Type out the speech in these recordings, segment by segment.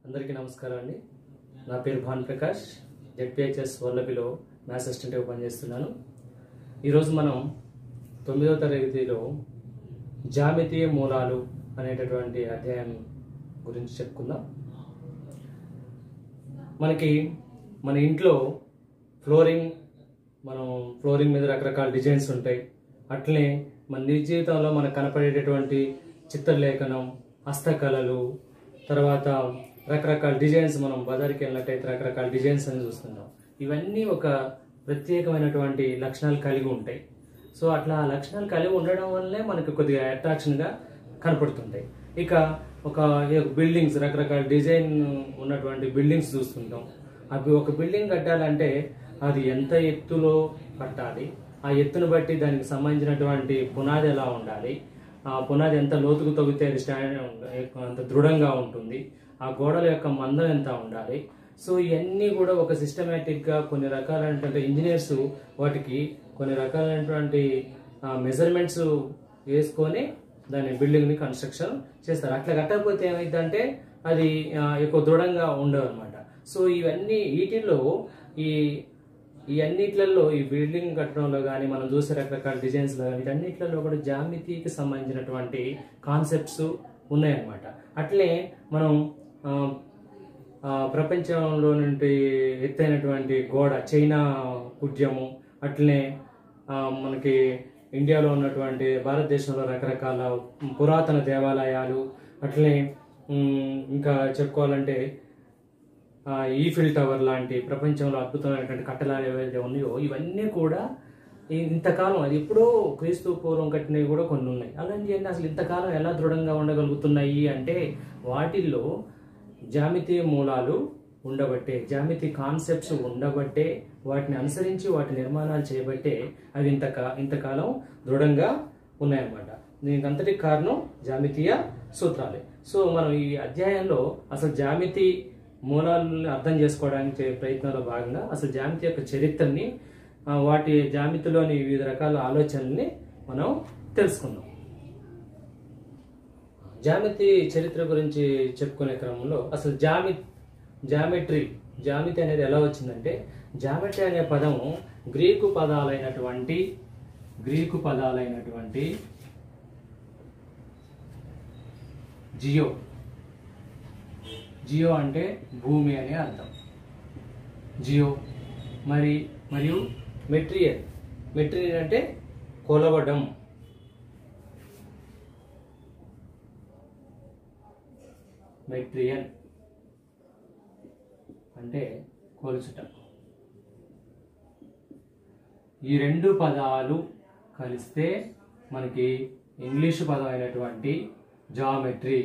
అందరికీ నమస్కారం అండి నా పేరు భాన్ ప్రకాష్ జెడ్పిహెచ్ఎస్ వల్లభిలో మ్యాథ్స్ అసిస్టెంట్గా పనిచేస్తున్నాను ఈరోజు మనం తొమ్మిదవ తరగతిలో జామితీయ మూలాలు అనేటటువంటి అధ్యాయం గురించి చెప్పుకుందాం మనకి మన ఇంట్లో ఫ్లోరింగ్ మనం ఫ్లోరింగ్ మీద రకరకాల డిజైన్స్ ఉంటాయి అట్లనే మన నిజ జీవితంలో మనకు కనపడేటటువంటి చిత్రలేఖనం హస్తకళలు తర్వాత రకరకాల డిజైన్స్ మనం బజార్కి వెళ్ళినట్టయితే రకరకాల డిజైన్స్ అని చూస్తున్నాం ఇవన్నీ ఒక ప్రత్యేకమైనటువంటి లక్షణాలు కలిగి ఉంటాయి సో అట్లా ఆ లక్షణాలు కలిగి ఉండడం వల్లే మనకు కొద్దిగా అట్రాక్షన్గా కనపడుతుంటాయి ఇక ఒక బిల్డింగ్స్ రకరకాల డిజైన్ ఉన్నటువంటి బిల్డింగ్స్ చూస్తుంటాం అవి ఒక బిల్డింగ్ కట్టాలంటే అది ఎంత ఎత్తులో కట్టాలి ఆ ఎత్తును బట్టి దానికి సంబంధించినటువంటి పునాది ఎలా ఉండాలి ఆ పునాది ఎంత లోతుకు తవ్వితే అది స్టాండ్ అంత దృఢంగా ఉంటుంది ఆ గోడల యొక్క మందం ఎంత ఉండాలి సో ఇవన్నీ కూడా ఒక సిస్టమేటిక్గా కొన్ని రకాలైనటువంటి ఇంజనీర్స్ వాటికి కొన్ని రకాలైనటువంటి మెజర్మెంట్స్ వేసుకొని దాని బిల్డింగ్ని కన్స్ట్రక్షన్ చేస్తారు అట్లా కట్టకపోతే ఏమైందంటే అది ఆ, ఎక్కువ దృఢంగా ఉండదు అనమాట సో ఇవన్నీ వీటిల్లో ఈ ఈ అన్నిట్లలో ఈ బిల్డింగ్ కట్టడంలో కానీ మనం చూసే రకరకాల డిజైన్స్లో కానీ వీటన్నిట్లలో కూడా జామితీకి సంబంధించినటువంటి కాన్సెప్ట్స్ ఉన్నాయన్నమాట అట్లే మనం ఆ, ఆ, ప్రపంచంలో నుండి ఎత్తైనటువంటి గోడ చైనా కుడ్యము అట్లనే ఆ, మనకి ఇండియాలో ఉన్నటువంటి భారతదేశంలో రకరకాల పురాతన దేవాలయాలు అట్లనే ఉమ్, ఇంకా చెప్పుకోవాలంటే ఆ, ఈఫిల్ టవర్ లాంటి ప్రపంచంలో అద్భుతమైనటువంటి కట్టడాలు ఏవైతే ఉన్నాయో ఇవన్నీ కూడా ఈ- ఇంతకాలం అది ఎప్పుడో క్రీస్తు పూర్వం కట్టినవి కూడా కొన్ని ఉన్నాయి అలాంటి అసలు ఇంతకాలం ఎలా దృఢంగా ఉండగలుగుతున్నాయి అంటే వాటిల్లో జామితీయ మూలాలు ఉండబట్టే జామితి కాన్సెప్ట్స్ ఉండబట్టే వాటిని అనుసరించి వాటి నిర్మాణాలు చేయబట్టే అవి ఇంతక ఇంతకాలం దృఢంగా ఉన్నాయన్నమాట దీనికి అంతటికి కారణం జామితీయ సూత్రాలే సో మనం ఈ అధ్యాయంలో అసలు జామితి మూలాలను అర్థం చేసుకోవడానికి చే- ప్రయత్నంలో భాగంగా అసలు జామితి యొక్క చరిత్రని ఆ, వాటి జామితిలోని వివిధ రకాల ఆలోచనల్ని మనం తెలుసుకుందాం జామితి చరిత్ర గురించి చెప్పుకునే క్రమంలో అసలు జామి జామెట్రీ జామితి అనేది ఎలా వచ్చిందంటే జామెట్రీ అనే పదము గ్రీకు పదాలైనటువంటి గ్రీకు పదాలైనటువంటి జియో జియో అంటే భూమి అని అర్థం జియో మరి మరియు మెట్రియల్ మెట్రియల్ అంటే కొలవడం మెట్రియన్ అంటే కొలుచుట ఈ రెండు పదాలు కలిస్తే మనకి ఇంగ్లీషు పదం అయినటువంటి జామెట్రీ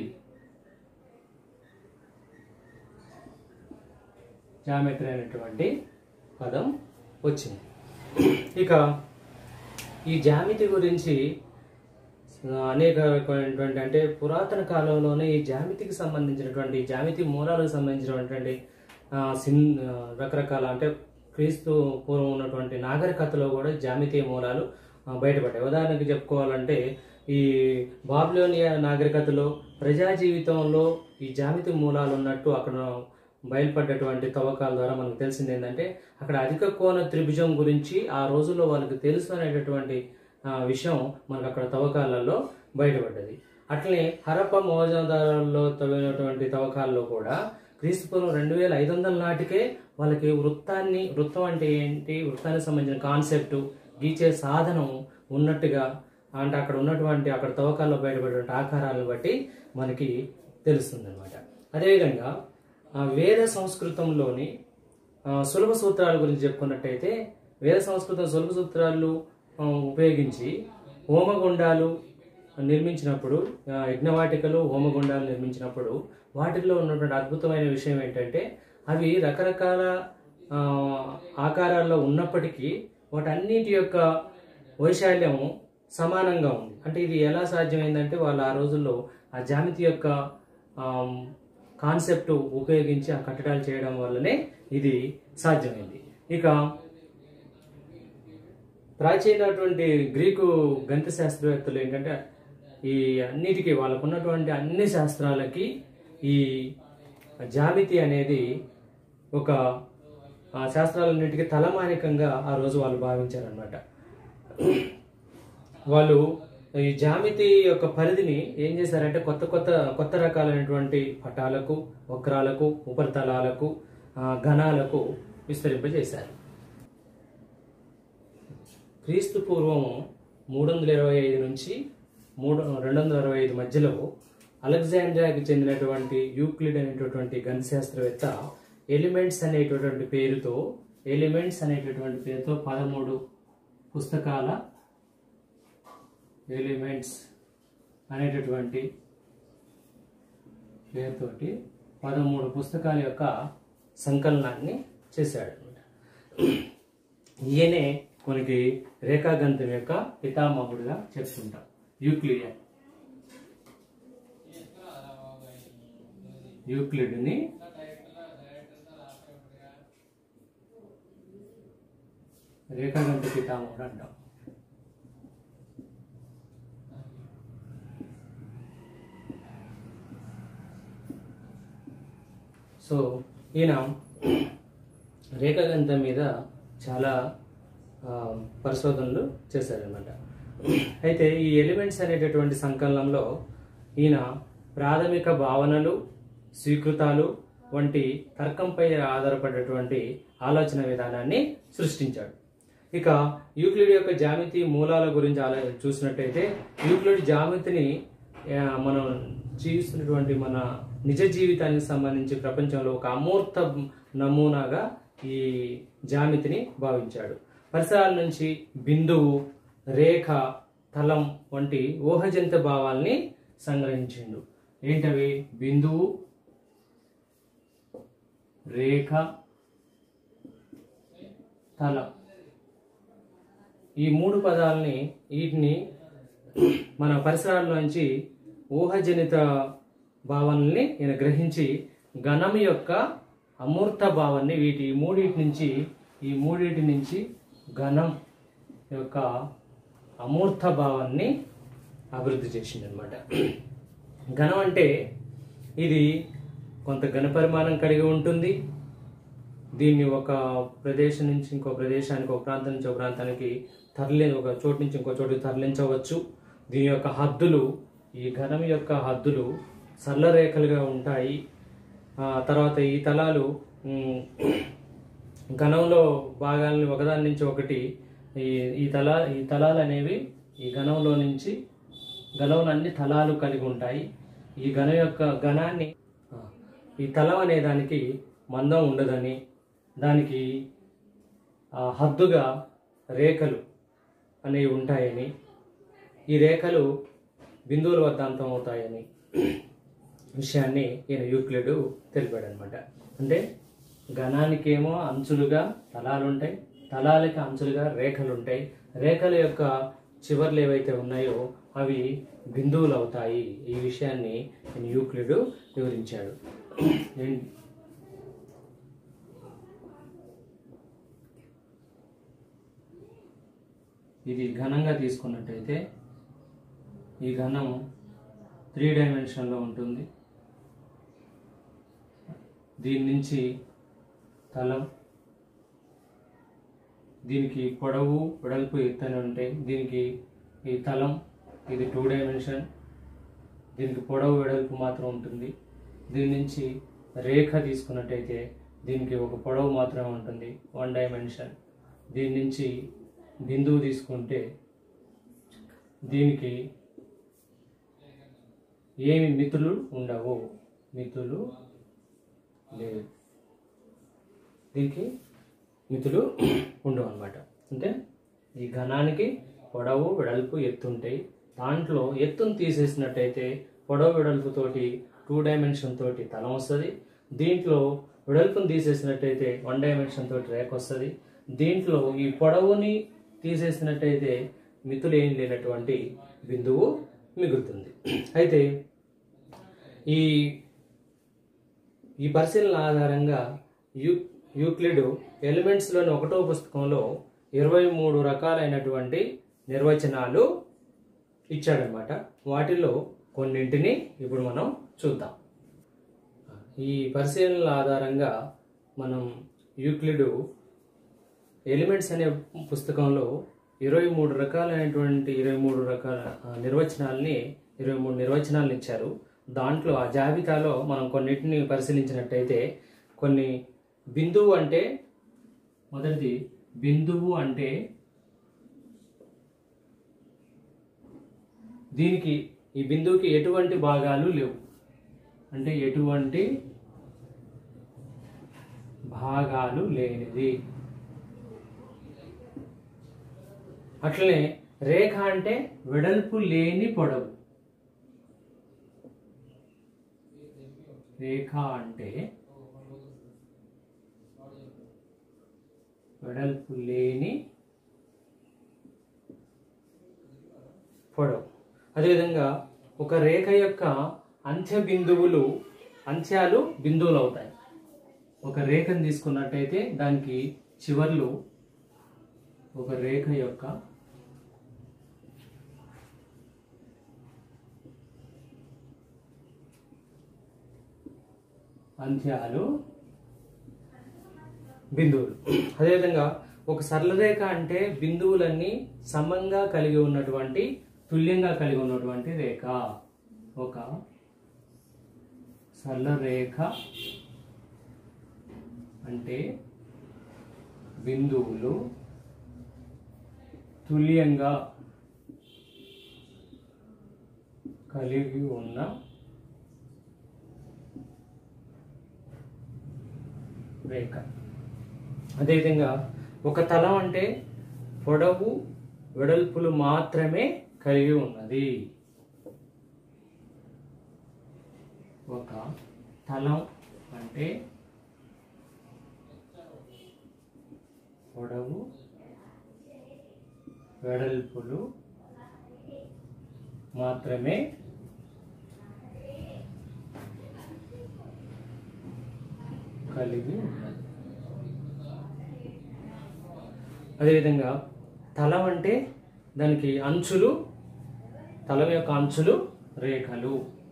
జామెట్రీ అనేటువంటి పదం వచ్చింది ఇక ఈ జామితి గురించి ఆ, అనేక రకమైనటువంటి అంటే పురాతన కాలంలోనే ఈ జామితికి సంబంధించినటువంటి ఈ జామితి మూలాలకు సంబంధించినటువంటి ఆ, సిన్ ఆ, రకరకాల అంటే క్రీస్తు పూర్వం ఉన్నటువంటి నాగరికతలో కూడా జామితీయ మూలాలు ఆ, బయటపడ్డాయి ఉదాహరణకి చెప్పుకోవాలంటే ఈ బాబిలోనియా నాగరికతలో ప్రజా జీవితంలో ఈ జామితి మూలాలు ఉన్నట్టు అక్కడ బయలుపడ్డటువంటి తవ్వకాల ద్వారా మనకు తెలిసింది ఏంటంటే అక్కడ అధిక కోణ త్రిభుజం గురించి ఆ రోజుల్లో వాళ్ళకి తెలుసు అనేటటువంటి ఆ, విషయం మనకు అక్కడ తవ్వకాలలో బయటపడ్డది అట్లనే హరప్ప మోజదారుల్లో తవ్వినటువంటి తవ్వకాల్లో కూడా క్రీస్తుపూర్వం రెండు వేల ఐదు వందల నాటికే వాళ్ళకి వృత్తాన్ని వృత్తం అంటే ఏంటి వృత్తానికి సంబంధించిన కాన్సెప్ట్ గీచే సాధనం ఉన్నట్టుగా అంటే అక్కడ ఉన్నటువంటి అక్కడ తవ్వకాల్లో బయటపడినటువంటి ఆకారాలను బట్టి మనకి తెలుస్తుంది అనమాట అదేవిధంగా ఆ, వేద సంస్కృతంలోని ఆ, సులభ సూత్రాల గురించి చెప్పుకున్నట్టయితే వేద సంస్కృతం సులభ సూత్రాలు ఆ, ఉపయోగించి హోమగుండాలు నిర్మించినప్పుడు ఆ, యజ్ఞవాటికలు హోమగుండాలు నిర్మించినప్పుడు వాటిల్లో ఉన్నటువంటి అద్భుతమైన విషయం ఏంటంటే అవి రకరకాల ఆ, ఆకారాల్లో ఉన్నప్పటికీ వాటన్నిటి యొక్క వైశాల్యం సమానంగా ఉంది అంటే ఇది ఎలా సాధ్యమైందంటే వాళ్ళు ఆ రోజుల్లో ఆ జామితి యొక్క ఆమ్, కాన్సెప్ట్ ఉపయోగించి ఆ కట్టడాలు చేయడం వల్లనే ఇది సాధ్యమైంది ఇక ప్రాచీనటువంటి గ్రీకు గణిత శాస్త్రవేత్తలు ఏంటంటే ఈ అన్నిటికీ వాళ్ళకు ఉన్నటువంటి అన్ని శాస్త్రాలకి ఈ జామితి అనేది ఒక ఆ శాస్త్రాలన్నింటికి తలమానికంగా ఆ రోజు వాళ్ళు భావించారనమాట వాళ్ళు ఈ జామితి యొక్క పరిధిని ఏం చేశారంటే కొత్త కొత్త కొత్త రకాలైనటువంటి పటాలకు వక్రాలకు ఉపరితలాలకు ఆ, ఘనాలకు విస్తరింపజేశారు క్రీస్తు పూర్వం మూడు వందల ఇరవై ఐదు నుంచి మూడు రెండు వందల అరవై ఐదు మధ్యలో అలెగ్జాండ్రియాకి చెందినటువంటి యూక్లిడ్ అనేటటువంటి గణశాస్త్రవేత్త ఎలిమెంట్స్ అనేటటువంటి పేరుతో ఎలిమెంట్స్ అనేటటువంటి పేరుతో పదమూడు పుస్తకాల ఎలిమెంట్స్ అనేటటువంటి పేరుతోటి పదమూడు పుస్తకాల యొక్క సంకలనాన్ని చేశాడు అనమాట ఈయనే మనకి రేఖాగంధం యొక్క పితామహుడుగా చెప్తుంటాం యూక్లియన్ యూక్లిడ్ని రేఖాగంధ పితామహుడు అంటాం సో ఈయన రేఖాగంధం మీద చాలా ఆ, పరిశోధనలు చేశారనమాట అయితే ఈ ఎలిమెంట్స్ అనేటటువంటి సంకలనంలో ఈయన ప్రాథమిక భావనలు స్వీకృతాలు వంటి తర్కంపై ఆధారపడేటువంటి ఆలోచన విధానాన్ని సృష్టించాడు ఇక యూక్లిడ్ యొక్క జామితి మూలాల గురించి ఆలో చూసినట్టయితే యూక్లిడ్ జామితిని ఆ, మనం జీవిస్తున్నటువంటి మన నిజ జీవితానికి సంబంధించి ప్రపంచంలో ఒక అమూర్త నమూనాగా ఈ జామితిని భావించాడు పరిసరాల నుంచి బిందువు రేఖ తలం వంటి ఊహజంత భావాల్ని సంగ్రహించిండు ఏంటవి బిందువు రేఖ తలం ఈ మూడు పదాలని వీటిని మన పరిసరాల్లోంచి ఊహజనిత భావనల్ని ఈయన గ్రహించి గణం యొక్క అమూర్త భావాన్ని వీటి ఈ మూడింటి నుంచి ఈ మూడింటి నుంచి గణం యొక్క అమూర్త భావాన్ని అభివృద్ధి చేసింది అనమాట ఘనం అంటే ఇది కొంత ఘన పరిమాణం కలిగి ఉంటుంది దీన్ని ఒక ప్రదేశం నుంచి ఇంకో ప్రదేశానికి ఒక ప్రాంతం నుంచి ఒక ప్రాంతానికి తరలి ఒక చోటు నుంచి ఇంకో చోటుకి తరలించవచ్చు దీని యొక్క హద్దులు ఈ ఘనం యొక్క హద్దులు సరళ రేఖలుగా ఉంటాయి ఆ తర్వాత ఈ తలాలు ఉమ్, ఘనంలో భాగాల్ని ఒకదాని నుంచి ఒకటి ఈ ఈ తల ఈ తలాలు అనేవి ఈ ఘనంలో నుంచి ఘనంలో అన్ని తలాలు కలిగి ఉంటాయి ఈ ఘనం యొక్క ఘనాన్ని ఆ, ఈ తలం అనే దానికి మందం ఉండదని దానికి ఆ, హద్దుగా రేఖలు అనేవి ఉంటాయని ఈ రేఖలు బిందువుల వద్ద అంతం అవుతాయని విషయాన్ని ఈయన యూక్లిడ్ తెలిపాడు అనమాట అంటే ఘనానికేమో అంచులుగా తలాలు ఉంటాయి తలాలకి అంచులుగా రేఖలు ఉంటాయి రేఖల యొక్క చివర్లు ఏవైతే ఉన్నాయో అవి బిందువులు అవుతాయి ఈ విషయాన్ని ఈయన యూక్లిడ్ వివరించాడు ఏం- ఇది ఘనంగా తీసుకున్నట్టయితే ఈ ఘనం త్రీ డైమెన్షన్లో ఉంటుంది దీని నుంచి తలం దీనికి పొడవు వెడల్పు ఎత్తని ఉంటాయి దీనికి ఈ తలం ఇది టూ డైమెన్షన్ దీనికి పొడవు వెడల్పు మాత్రం ఉంటుంది దీని నుంచి రేఖ తీసుకున్నట్టయితే దీనికి ఒక పొడవు మాత్రమే ఉంటుంది వన్ డైమెన్షన్ దీని నుంచి బిందువు తీసుకుంటే దీనికి ఏమి మితులు ఉండవు మితులు లేవు దీనికి మితులు ఉండవు అనమాట అంటే ఈ ఘనానికి పొడవు వెడల్పు ఎత్తు ఉంటాయి దాంట్లో ఎత్తును తీసేసినట్టయితే పొడవు వెడల్పుతోటి టూ డైమెన్షన్ తోటి తలం వస్తుంది దీంట్లో వెడల్పును తీసేసినట్టయితే వన్ డైమెన్షన్ తోటి రేఖ వస్తుంది దీంట్లో ఈ పొడవుని తీసేసినట్టయితే మితులు ఏం లేనటువంటి బిందువు మిగులుతుంది అయితే ఈ ఈ పరిశీలన ఆధారంగా యూ యూక్లిడ్ ఎలిమెంట్స్లోని ఒకటో పుస్తకంలో ఇరవై మూడు రకాలైనటువంటి నిర్వచనాలు ఇచ్చాడనమాట వాటిలో కొన్నింటిని ఇప్పుడు మనం చూద్దాం ఈ పరిశీలనల ఆధారంగా మనం యూక్లిడు ఎలిమెంట్స్ అనే పుస్తకంలో ఇరవై మూడు రకాలైనటువంటి ఇరవై మూడు రకాల ఆ, నిర్వచనాల్ని ఇరవై మూడు నిర్వచనాలను ఇచ్చారు దాంట్లో ఆ జాబితాలో మనం కొన్నిటిని పరిశీలించినట్టయితే కొన్ని బిందువు అంటే మొదటిది బిందువు అంటే దీనికి ఈ బిందువుకి ఎటువంటి భాగాలు లేవు అంటే ఎటువంటి భాగాలు లేనిది అట్లనే రేఖ అంటే వెడల్పు లేని పొడవు రేఖ అంటే వెడల్పు లేని పొడవు అదేవిధంగా ఒక రేఖ యొక్క అంత్య బిందువులు అంత్యాలు బిందువులు అవుతాయి ఒక రేఖను తీసుకున్నట్టయితే దానికి చివర్లు ఒక రేఖ యొక్క అంత్యాలు బిందువులు అదేవిధంగా ఒక సరళ రేఖ అంటే బిందువులన్నీ సమంగా కలిగి ఉన్నటువంటి తుల్యంగా కలిగి ఉన్నటువంటి రేఖ ఒక సరళ రేఖ అంటే బిందువులు తుల్యంగా కలిగి ఉన్న రేఖ అదేవిధంగా ఒక తలం అంటే పొడవు వెడల్పులు మాత్రమే కలిగి ఉన్నది ఒక తలం అంటే పొడవు వెడల్పులు మాత్రమే కలిగి ఉన్నది అదేవిధంగా తలం అంటే దానికి అంచులు తలం యొక్క అంచులు రేఖలు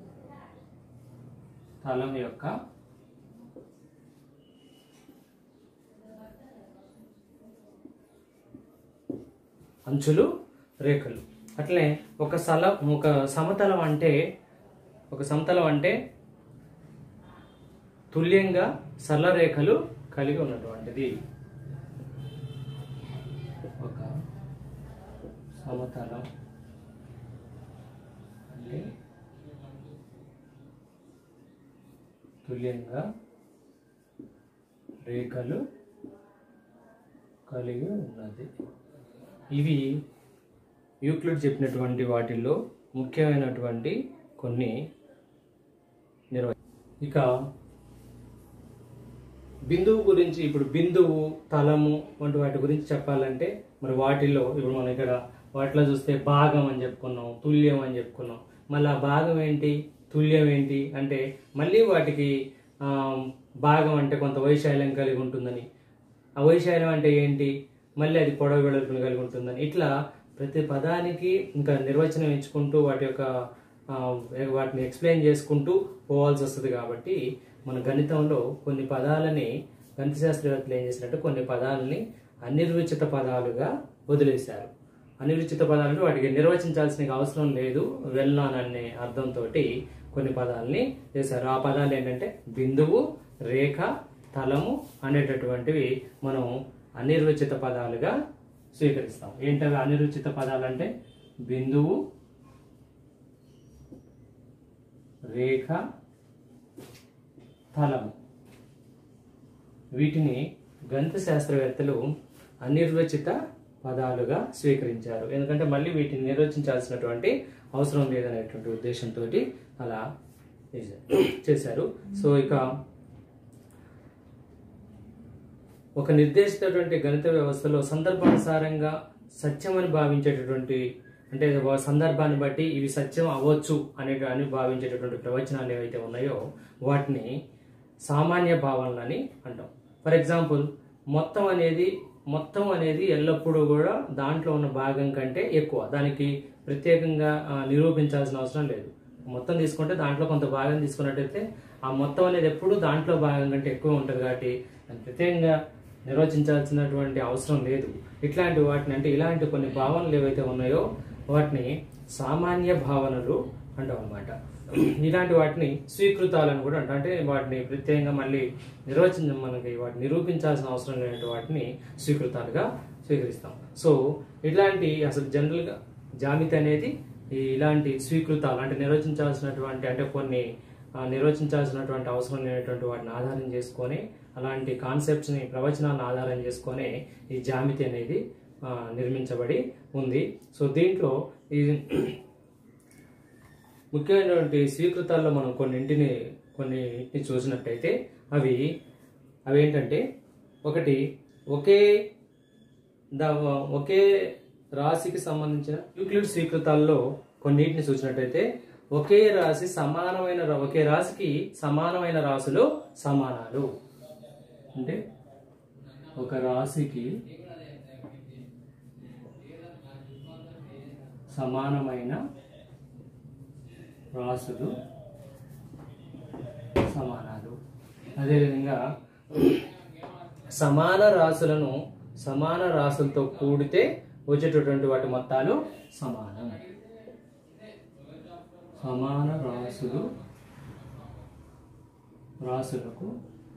తలం యొక్క అంచులు రేఖలు అట్లనే ఒక సల ఒక సమతలం అంటే ఒక సమతలం అంటే తుల్యంగా సరళ రేఖలు కలిగి ఉన్నటువంటిది ఒక సమతలం అంటే తుల్యంగా రేఖలు కలిగి ఉన్నది ఇవి యూక్లిడ్ చెప్పినటువంటి వాటిల్లో ముఖ్యమైనటువంటి కొన్ని నిర్వ ఇక బిందువు గురించి ఇప్పుడు బిందువు తలము వంటి వాటి గురించి చెప్పాలంటే మరి వాటిల్లో ఇప్పుడు మనం ఇక్కడ వాటిలో చూస్తే భాగం అని చెప్పుకున్నాం తుల్యం అని చెప్పుకున్నాం మళ్ళీ ఆ భాగం ఏంటి తుల్యం ఏంటి అంటే మళ్ళీ వాటికి ఆ, భాగం అంటే కొంత వైశాల్యం కలిగి ఉంటుందని ఆ వైశాల్యం అంటే ఏంటి మళ్ళీ అది పొడవు వెడల్పుని కలిగి ఉంటుందని ఇట్లా ప్రతి పదానికి ఇంకా నిర్వచనం ఎంచుకుంటూ వాటి యొక్క ఆ, వాటిని ఎక్స్ప్లెయిన్ చేసుకుంటూ పోవాల్సి వస్తుంది కాబట్టి మన గణితంలో కొన్ని పదాలని గణిత శాస్త్రవేత్తలు ఏం చేసినట్టు కొన్ని పదాలని అనిర్వచిత పదాలుగా వదిలేశారు అనిర్వచిత పదాలు అంటే వాటికి నిర్వచించాల్సిన అవసరం లేదు వెళ్ళాననే అర్థంతో కొన్ని పదాలని చేశారు ఆ పదాలు ఏంటంటే బిందువు రేఖ తలము అనేటటువంటివి మనం అనిర్వచిత పదాలుగా స్వీకరిస్తాం ఏంటవి అనిర్వచిత పదాలు అంటే బిందువు రేఖ తలము వీటిని గణిత శాస్త్రవేత్తలు అనిర్వచిత పదాలుగా స్వీకరించారు ఎందుకంటే మళ్ళీ వీటిని నిర్వచించాల్సినటువంటి అవసరం లేదనేటువంటి ఉద్దేశంతో అలా చేశారు. చేశారు సో ఇక ఒక నిర్దేశితటువంటి గణిత వ్యవస్థలో సందర్భానుసారంగా సత్యమని భావించేటటువంటి అంటే ఒక సందర్భాన్ని బట్టి ఇవి సత్యం అవ్వచ్చు అనే అని భావించేటటువంటి ప్రవచనాలు ఏవైతే ఉన్నాయో వాటిని సామాన్య భావనలని అంటాం ఫర్ ఎగ్జాంపుల్ మొత్తం అనేది మొత్తం అనేది ఎల్లప్పుడూ కూడా దాంట్లో ఉన్న భాగం కంటే ఎక్కువ దానికి ప్రత్యేకంగా ఆ, నిరూపించాల్సిన అవసరం లేదు మొత్తం తీసుకుంటే దాంట్లో కొంత భాగం తీసుకున్నట్టయితే ఆ మొత్తం అనేది ఎప్పుడు దాంట్లో భాగం కంటే ఎక్కువ ఉంటుంది కాబట్టి దాన్ని ప్రత్యేకంగా నిర్వచించాల్సినటువంటి అవసరం లేదు ఇట్లాంటి వాటిని అంటే ఇలాంటి కొన్ని భావనలు ఏవైతే ఉన్నాయో వాటిని సామాన్య భావనలు అంటాం అనమాట ఇలాంటి వాటిని స్వీకృతాలను కూడా అంటాం అంటే వాటిని ప్రత్యేకంగా మళ్ళీ నిర్వచించ మనకి వాటిని నిరూపించాల్సిన అవసరం లేనటువంటి వాటిని స్వీకృతాలుగా స్వీకరిస్తాం సో ఇట్లాంటి అసలు జనరల్గా జామితి అనేది ఈ ఇలాంటి స్వీకృతాలు అంటే నిర్వచించాల్సినటువంటి అంటే కొన్ని ఆ, నిర్వచించాల్సినటువంటి అవసరం లేనటువంటి వాటిని ఆధారం చేసుకొని అలాంటి కాన్సెప్ట్స్ని ప్రవచనాలను ఆధారం చేసుకొని ఈ జామితి అనేది ఆ, నిర్మించబడి ఉంది సో దీంట్లో ఈ ముఖ్యమైనటువంటి స్వీకృతాల్లో మనం కొన్నింటిని కొన్నింటిని చూసినట్టయితే అవి అవి ఏంటంటే ఒకటి ఒకే ద ఒకే రాశికి సంబంధించిన యూక్లిడ్ స్వీకృతాల్లో కొన్నిటిని చూసినట్టయితే ఒకే రాశి సమానమైన రా- ఒకే రాశికి సమానమైన రాశులు సమానాలు అంటే ఒక రాశికి సమానమైన రాసులు సమానాలు అదేవిధంగా సమాన రాసులను సమాన రాసులతో కూడితే వచ్చేటటువంటి వాటి మొత్తాలు సమానం సమాన రాసులు రాసులకు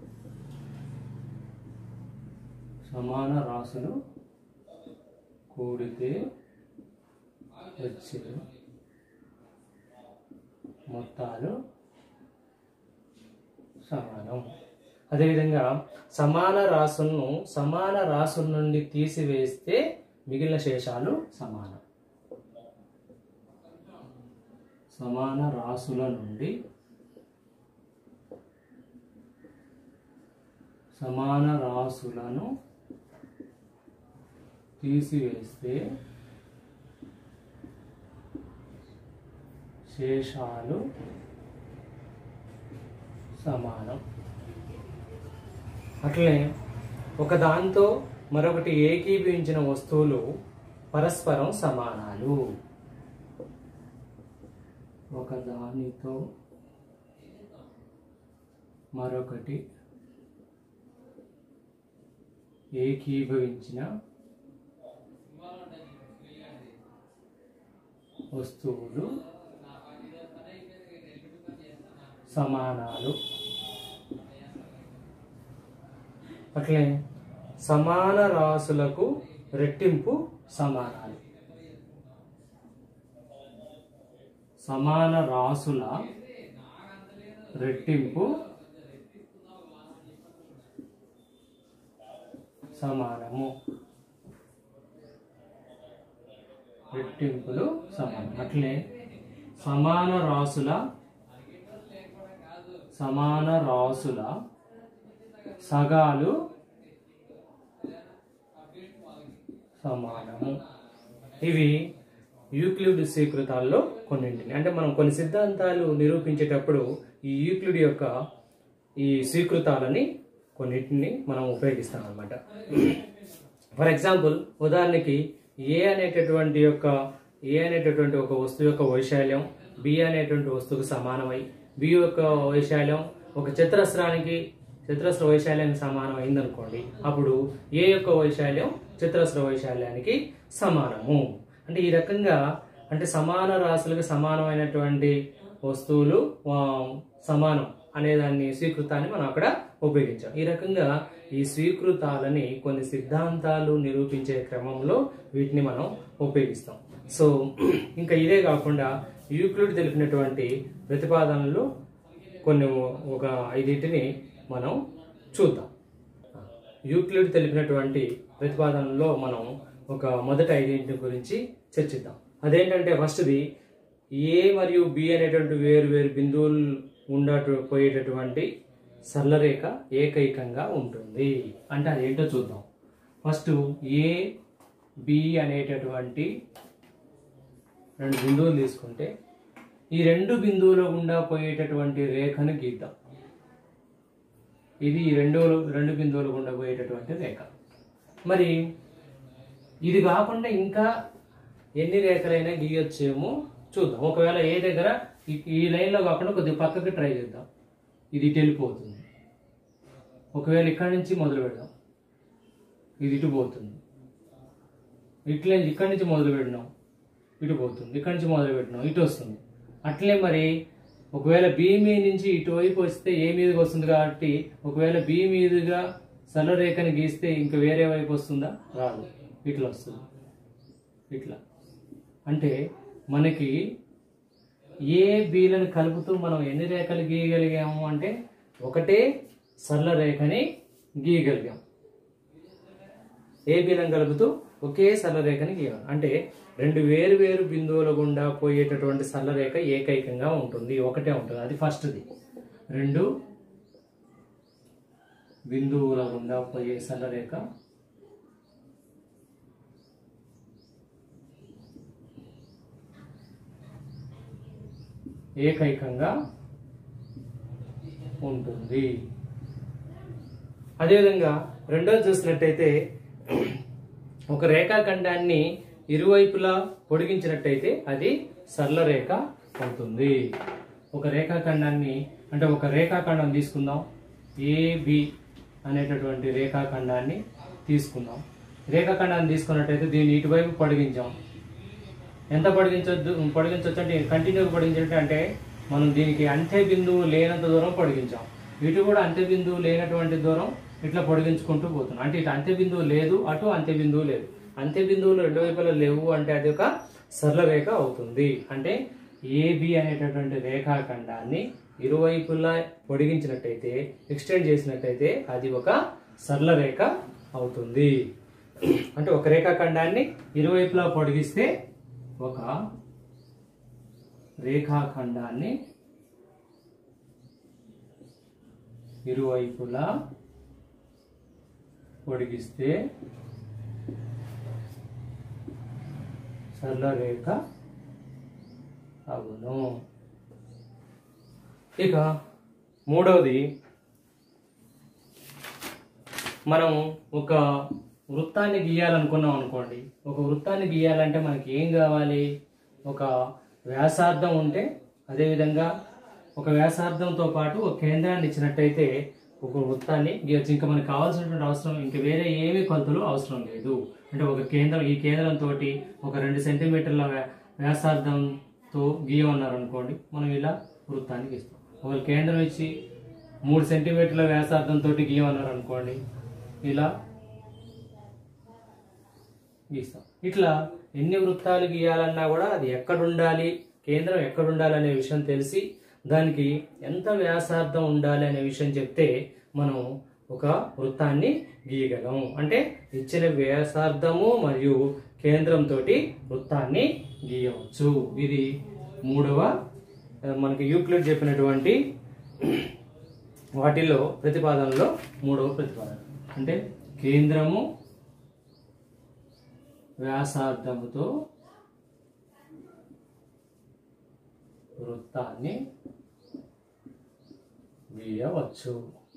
సమాన రాసులు కూడితే వచ్చే మొత్తాలు సమానం అదేవిధంగా సమాన రాసులను సమాన రాసుల నుండి తీసివేస్తే మిగిలిన శేషాలు సమానం సమాన రాసుల నుండి సమాన రాసులను తీసివేస్తే శేషాలు సమానం అట్లనే ఒక దాంతో మరొకటి ఏకీభవించిన వస్తువులు పరస్పరం సమానాలు ఒక దానితో మరొకటి ఏకీభవించిన వస్తువులు సమానాలు అట్లే సమాన రాసులకు రెట్టింపు సమానాలు సమాన రాసుల రెట్టింపు సమానము రెట్టింపులు సమానం అట్లే సమాన రాసుల సమాన రాసుల సగాలు సమానము ఇవి యూక్లిడ్ స్వీకృతాల్లో కొన్నింటిని అంటే మనం కొన్ని సిద్ధాంతాలు నిరూపించేటప్పుడు ఈ యూక్లిడ్ యొక్క ఈ స్వీకృతాలని కొన్నిటిని మనం ఉపయోగిస్తాం అనమాట ఫర్ ఎగ్జాంపుల్ ఉదాహరణకి ఏ అనేటటువంటి యొక్క ఏ అనేటటువంటి ఒక వస్తువు యొక్క వైశాల్యం బి అనేటువంటి వస్తువుకు సమానమై బి యొక్క వైశాల్యం ఒక చతురస్రానికి చతురస్ర వైశాల్యానికి సమానం అయిందనుకోండి అప్పుడు ఏ యొక్క వైశాల్యం చతురస్ర వైశాల్యానికి సమానము అంటే ఈ రకంగా అంటే సమాన రాశులకు సమానమైనటువంటి వస్తువులు ఆ, సమానం అనే దాన్ని స్వీకృతాన్ని మనం అక్కడ ఉపయోగించాం ఈ రకంగా ఈ స్వీకృతాలని కొన్ని సిద్ధాంతాలు నిరూపించే క్రమంలో వీటిని మనం ఉపయోగిస్తాం సో ఇంకా ఇదే కాకుండా యూక్లిడ్ తెలిపినటువంటి ప్రతిపాదనలు కొన్ని ఒక ఐదింటిని మనం చూద్దాం యూక్లిడ్ తెలిపినటువంటి ప్రతిపాదనలో మనం ఒక మొదటి ఐదింటి గురించి చర్చిద్దాం అదేంటంటే ఫస్ట్ది ఏ మరియు బి అనేటువంటి వేరు వేరు బిందువులు ఉండటు పోయేటటువంటి సరళరేఖ ఏకైకంగా ఉంటుంది అంటే అదేంటో చూద్దాం ఫస్ట్ ఏ బి అనేటటువంటి రెండు బిందువులు తీసుకుంటే ఈ రెండు బిందువుల గుండా పోయేటటువంటి రేఖను గీద్దాం ఇది ఈ రెండు రెండు బిందువుల గుండా పోయేటటువంటి రేఖ మరి ఇది కాకుండా ఇంకా ఎన్ని రేఖలైనా గీయొచ్చేమో చూద్దాం ఒకవేళ ఏ దగ్గర ఈ- ఈ లైన్లో కాకుండా కొద్దిగా పక్కకి ట్రై చేద్దాం ఇది ఇటు వెళ్ళిపోతుంది ఒకవేళ ఇక్కడి నుంచి మొదలు పెడదాం ఇది ఇటు పోతుంది ఇట్లే ఇక్కడి నుంచి మొదలు పెట్టినాం ఇటు పోతుంది ఇక్కడి నుంచి మొదలు పెట్టినాం ఇటు వస్తుంది అట్లే మరి ఒకవేళ బి మీద నుంచి ఇటువైపు వస్తే ఏ మీదకి వస్తుంది కాబట్టి ఒకవేళ బి మీదుగా సరళరేఖని గీస్తే ఇంకా వేరే వైపు వస్తుందా రాదు ఇట్లా వస్తుంది ఇట్లా అంటే మనకి ఏ బీలను కలుపుతూ మనం ఎన్ని రేఖలు గీయగలిగాము అంటే ఒకటే సరళ రేఖని గీయగలిగాం ఏ బీలను కలుపుతూ ఒకే సరళ రేఖని గీయాలి అంటే రెండు వేరు వేరు బిందువుల గుండా పోయేటటువంటి సరళ రేఖ ఏకైకంగా ఉంటుంది ఒకటే ఉంటుంది అది ఫస్ట్ది రెండు బిందువుల గుండా పోయే సరళ రేఖ ఏకైకంగా ఉంటుంది అదేవిధంగా రెండోది చూసినట్టయితే ఒక రేఖాఖండాన్ని ఇరువైపులా పొడిగించినట్టయితే అది సరళ రేఖ అవుతుంది ఒక రేఖాఖండాన్ని అంటే ఒక రేఖాఖండం తీసుకుందాం ఏబి అనేటటువంటి రేఖాఖండాన్ని తీసుకుందాం రేఖాఖండాన్ని తీసుకున్నట్టయితే దీన్ని ఇటువైపు పొడిగించాం ఎంత పొడిగించొద్దు పొడిగించవచ్చు అంటే కంటిన్యూగా పొడిగించంటే అంటే మనం దీనికి అంత్య బిందువు లేనంత దూరం పొడిగించాం ఇటు కూడా అంత్య బిందువు లేనటువంటి దూరం ఇట్లా పొడిగించుకుంటూ పోతున్నాం అంటే ఇటు అంత్య బిందువు లేదు అటు అంత్య బిందువు లేదు అంత్య బిందువులు రెండు వైపులా లేవు అంటే అది ఒక సరళ రేఖ అవుతుంది అంటే ఏబి అనేటటువంటి రేఖాఖండాన్ని ఇరువైపులా పొడిగించినట్టయితే ఎక్స్టెండ్ చేసినట్టయితే అది ఒక సరళ రేఖ అవుతుంది అంటే ఒక రేఖాఖండాన్ని ఇరువైపులా పొడిగిస్తే ఒక రేఖాఖండాన్ని ఇరువైపులా పొడిగిస్తే సరళ రేఖ అవును ఇక మూడవది మనం ఒక వృత్తాన్ని గీయాలనుకున్నాం అనుకోండి ఒక వృత్తాన్ని గీయాలంటే మనకి ఏం కావాలి ఒక వ్యాసార్థం ఉంటే అదేవిధంగా ఒక వ్యాసార్థంతో పాటు ఒక కేంద్రాన్ని ఇచ్చినట్టయితే ఒక వృత్తాన్ని గీయచ్చు ఇంకా మనకు కావాల్సినటువంటి అవసరం ఇంకా వేరే ఏమీ కొలతలు అవసరం లేదు అంటే ఒక కేంద్రం ఈ కేంద్రంతో ఒక రెండు సెంటీమీటర్ల వ్యా- వ్యాసార్థంతో గీయమన్నారు అనుకోండి మనం ఇలా వృత్తాన్ని గీస్తాం ఒక కేంద్రం ఇచ్చి మూడు సెంటీమీటర్ల వ్యాసార్థంతో గీయమన్నారు అనుకోండి ఇలా గీస్తాం ఇట్లా ఎన్ని వృత్తాలు గీయాలన్నా కూడా అది ఎక్కడ ఉండాలి కేంద్రం ఎక్కడ ఉండాలి అనే విషయం తెలిసి దానికి ఎంత వ్యాసార్థం ఉండాలి అనే విషయం చెప్తే మనం ఒక వృత్తాన్ని గీయగలం అంటే ఇచ్చిన వ్యాసార్థము మరియు కేంద్రంతో వృత్తాన్ని గీయవచ్చు ఇది మూడవ ఆ, మనకి యూక్లిడ్ చెప్పినటువంటి వాటిల్లో ప్రతిపాదనలో మూడవ ప్రతిపాదన అంటే కేంద్రము వ్యాసార్థముతో వృత్తాన్ని గీయవచ్చు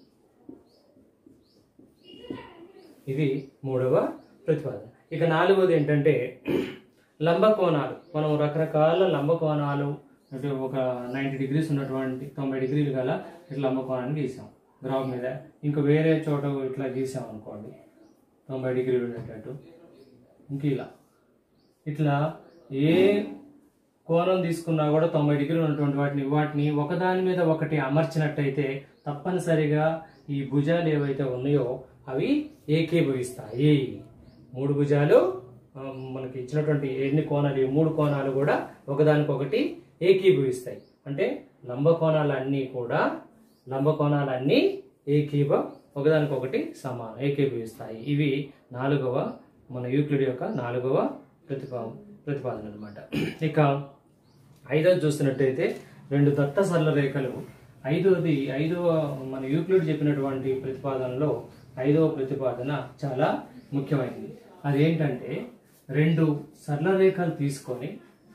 ఇది మూడవ ప్రతిపాదన ఇక నాలుగవది ఏంటంటే లంబ కోణాలు మనం రకరకాల లంబ కోణాలు అంటే ఒక నైంటీ డిగ్రీస్ ఉన్నటువంటి తొంభై డిగ్రీలు గల ఇట్లా లంబ కోణాన్ని గీసాం గ్రాఫ్ మీద ఇంకా వేరే చోట ఇట్లా గీసాం అనుకోండి తొంభై డిగ్రీలు ఉండేటట్టు ఇంక ఇలా ఇట్లా ఏ కోణం తీసుకున్నా కూడా తొంభై డిగ్రీలు ఉన్నటువంటి వాటిని వాటిని ఒకదాని మీద ఒకటి అమర్చినట్టయితే తప్పనిసరిగా ఈ భుజాలు ఏవైతే ఉన్నాయో అవి ఏకీభవిస్తాయి మూడు భుజాలు ఆ, మనకి ఇచ్చినటువంటి ఎన్ని కోణాలు ఈ మూడు కోణాలు కూడా ఒకదానికొకటి ఏకీభవిస్తాయి అంటే లంబ కోణాలన్నీ కూడా లంబ కోణాలన్నీ ఏకీభ ఒకదానికొకటి సమానం ఏకీభవిస్తాయి ఇవి నాలుగవ మన యూక్లిడ్ యొక్క నాలుగవ ప్రతిపా ప్రతిపాదన అనమాట ఇక ఐదవది చూసినట్టయితే రెండు దత్త సరళ రేఖలు ఐదవది ఐదవ మన యూక్లిడ్ చెప్పినటువంటి ప్రతిపాదనలో ఐదవ ప్రతిపాదన చాలా ముఖ్యమైనది అదేంటంటే రెండు సరళ రేఖలు తీసుకొని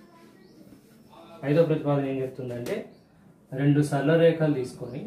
ఐదవ ప్రతిపాదన ఏం చెప్తుందంటే రెండు సరళ రేఖలు తీసుకొని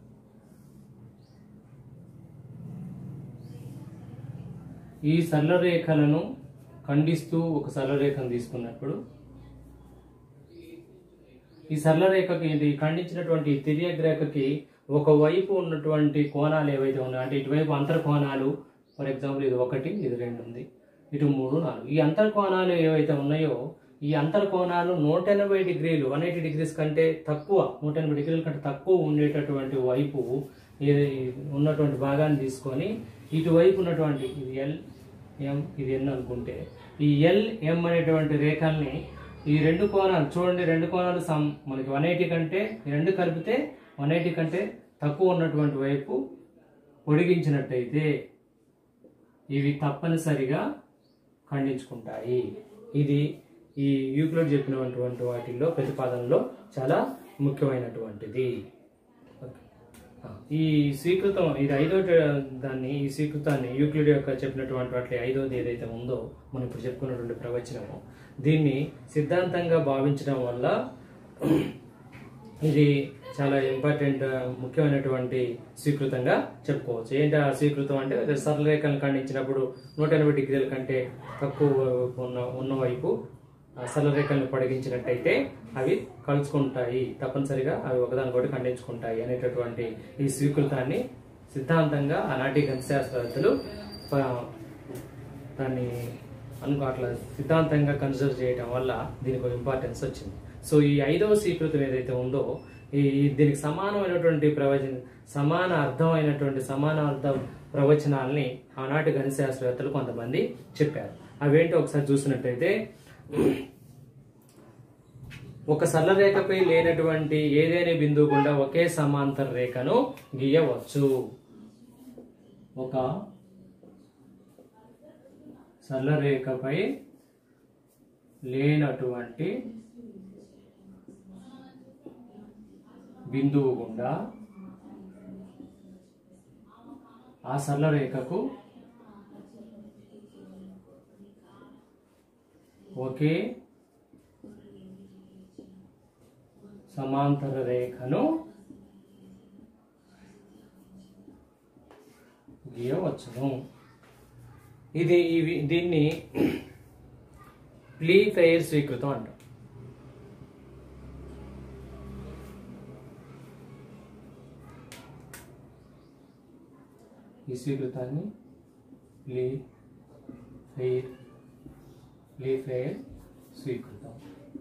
ఈ సరళ రేఖలను ఖండిస్తూ ఒక సరళ రేఖను తీసుకున్నప్పుడు ఈ సరళ రేఖకి ఇది ఖండించినటువంటి తిరియక్ రేఖకి ఒకవైపు ఉన్నటువంటి కోణాలు ఏవైతే ఉన్నాయో అంటే ఇటువైపు అంతర్ కోణాలు ఫర్ ఎగ్జాంపుల్ ఇది ఒకటి ఇది రెండు ఉంది ఇటు మూడు నాలుగు ఈ అంతర్ కోణాలు ఏవైతే ఉన్నాయో ఈ అంతర్ కోణాలు నూట ఎనభై డిగ్రీలు వన్ ఎయిటీ డిగ్రీస్ కంటే తక్కువ నూట ఎనభై డిగ్రీల కంటే తక్కువ ఉండేటటువంటి వైపు ఇది ఉన్నటువంటి భాగాన్ని తీసుకొని ఇటువైపు ఉన్నటువంటి ఇది ఎల్ ఎం ఇది ఎన్ అనుకుంటే ఈ ఎల్ ఎం అనేటువంటి రేఖల్ని ఈ రెండు కోణాలు చూడండి రెండు కోణాలు సమ్ మనకి వన్ ఎయిటీ కంటే ఈ రెండు కలిపితే వన్ ఎయిటీ కంటే తక్కువ ఉన్నటువంటి వైపు పొడిగించినట్టయితే ఇవి తప్పనిసరిగా ఖండించుకుంటాయి ఇది ఈ యూక్లిడ్ చెప్పినటువంటి వాటిల్లో ప్రతిపాదనలో చాలా ముఖ్యమైనటువంటిది ఆ, ఈ స్వీకృతం ఇది ఐదో దాన్ని ఈ స్వీకృతాన్ని యూక్లిడ్ యొక్క చెప్పినటువంటి వాటి ఐదోది ఏదైతే ఉందో మనం ఇప్పుడు చెప్పుకున్నటువంటి ప్రవచనము దీన్ని సిద్ధాంతంగా భావించడం వల్ల ఇది చాలా ఇంపార్టెంట్ ముఖ్యమైనటువంటి స్వీకృతంగా చెప్పుకోవచ్చు ఏంటి ఆ స్వీకృతం అంటే అదే సరళరేఖలను ఖండించినప్పుడు నూట ఎనభై డిగ్రీల కంటే తక్కువ ఉన్న ఉన్న వైపు ఆ సరళరేఖలను పొడిగించినట్టయితే అవి కలుసుకుంటాయి తప్పనిసరిగా అవి ఒకదానికొకటి ఖండించుకుంటాయి అనేటటువంటి ఈ స్వీకృతాన్ని సిద్ధాంతంగా ఆనాటి గణిత శాస్త్రవేత్తలు ప- దాన్ని అనుకో అట్లా సిద్ధాంతంగా కన్సిడర్ చేయడం వల్ల దీనికి ఒక ఇంపార్టెన్స్ వచ్చింది సో ఈ ఐదవ స్వీకృతం ఏదైతే ఉందో ఈ ఈ- దీనికి సమానమైనటువంటి ప్రవచన సమాన అర్థమైనటువంటి సమాన అర్థం ప్రవచనాల్ని ఆనాటి గణిత శాస్త్రవేత్తలు కొంతమంది చెప్పారు అవేంటో ఒకసారి చూసినట్టయితే ఒక సరళ రేఖపై లేనటువంటి ఏదైనా బిందువు గుండా ఒకే సమాంతర రేఖను గీయవచ్చు ఒక సరళ రేఖపై లేనటువంటి బిందువు గుండా ఆ సరళ రేఖకు ఒకే సమాంతర రేఖను గీయవచ్చును ఇది ఇవి దీన్ని ప్లీ ఫెయిర్ స్వీకృతం అంటాం ఈ స్వీకృతాన్ని ప్లీ ఫెయిర్ ప్లీ ఫెయిర్ స్వీకృతం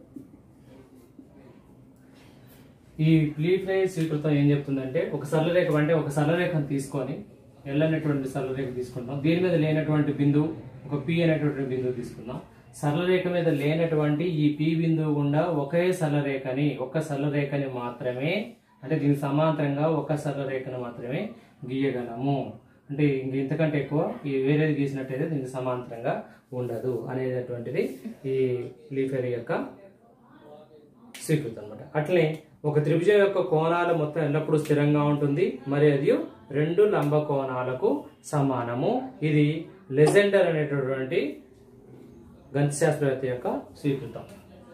ఈ ప్లీ ఫెయిర్ స్వీకృతం ఏం చెప్తుందంటే ఒక సరళరేఖ అంటే ఒక సరళరేఖను తీసుకొని ఎల్ అనేటువంటి సరళరేఖ తీసుకుంటాం దీని మీద లేనటువంటి బిందువు ఒక పి అనేటువంటి బిందువు తీసుకుందాం సరళరేఖ మీద లేనటువంటి ఈ పి బిందువు గుండా ఒకే సరళరేఖని ఒక సరళరేఖని మాత్రమే అంటే దీనికి సమాంతరంగా ఒక సరళరేఖను మాత్రమే గీయగలము అంటే ఇంక ఇంతకంటే ఎక్కువ ఈ వేరేది గీసినట్టయితే దీనికి సమాంతరంగా ఉండదు అనేటటువంటిది ఈ లీఫెర్ యొక్క స్వీకృతం అనమాట అట్లనే ఒక త్రిభుజం యొక్క కోణాలు మొత్తం ఎల్లప్పుడూ స్థిరంగా ఉంటుంది మరి అది రెండు లంబ కోణాలకు సమానము ఇది లెజెండర్ అనేటటువంటి గణిత శాస్త్రవేత్త యొక్క స్వీకృతం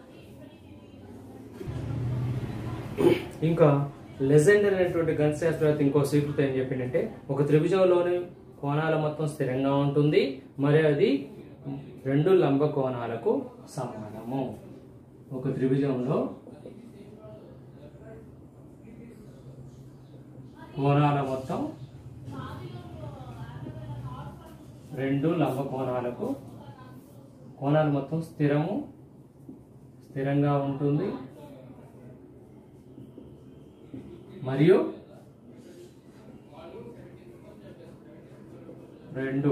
ఇంకా లెజెండర్ అనేటువంటి గణిత శాస్త్రవేత్త ఇంకో స్వీకృతం ఏం చెప్పిందంటే ఒక త్రిభుజంలోని కోణాల మొత్తం స్థిరంగా ఉంటుంది మరి అది రెండు లంబ కోణాలకు సమానము ఒక త్రిభుజంలో కోణాల మొత్తం రెండు లంబ కోణాలకు కోణాలు మొత్తం స్థిరము స్థిరంగా ఉంటుంది మరియు రెండు